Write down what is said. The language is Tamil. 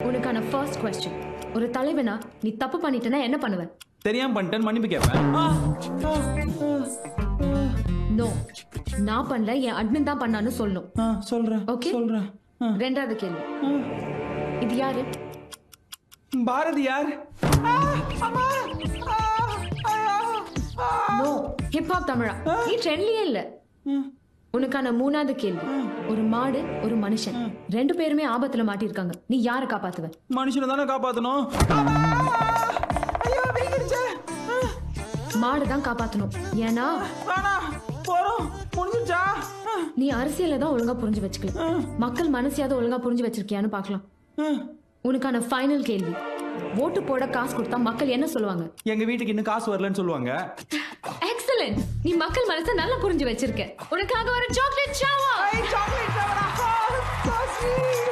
உனக்கான ஃபர்ஸ்ட் கொஸ்டின் ஒரு தலைவனா நீ தப்பு பண்ணிட்டேன்னா என்ன பண்ணுவ தெரியாம பண்ணிட்டேன் மன்னிப்பு கேட்பேன் ஆ, ஆ, ஆ, நோ நான் பண்ணல என் அட்மின் தான் பண்ணான்னு சொல்லணும் ஆ, சொல்றேன் Okay. சொல்றேன் ஆ, ரெண்டாவது கேள்வி ஆ. இது யாரு பாரதியார் ஆ, அம்மா, ஆ, ஐயா, ஆ. நோ ஹிப்ஹாப் தமிழா நீ ட்ரெண்ட்லயே இல்ல ம், உனக்கான மூணாவது கேள்வி ஒரு மாடு ஒரு மனுஷன் ரெண்டு பேருமே ஆபத்துல மாட்டிருக்காங்க நீ யாரை காப்பாத்துவ மனுஷனை தானே காப்பாத்தணும் ஐயோ வீங்கிருச்சே ஆ, மாடு தான் காப்பாத்தணும் ஏன்னா வேணாம் போறோம் முடிஞ்சிருச்சா ஆ, நீ அரசியல தான் ஒழுங்கா புரிஞ்சு வச்சுக்கல மக்கள் மனசையாவது ஒழுங்கா புரிஞ்சு வச்சிருக்கியான்னு பார்க்கலாம் ஆ. உனக்கான ஃபைனல் கேள்வி ஓட்டு போட காசு கொடுத்தா மக்கள் என்ன சொல்லுவாங்க எங்க வீட்டுக்கு இன்னும் காசு வரலன்னு சொல்லுவாங்க எக்ஸலன்ட் நீ மக்கள் மனசை நல்லா புரிஞ்சு வச்சிருக்க உனக்காக ஒரு சாக்லேட் ஷாவா சாக்லேட்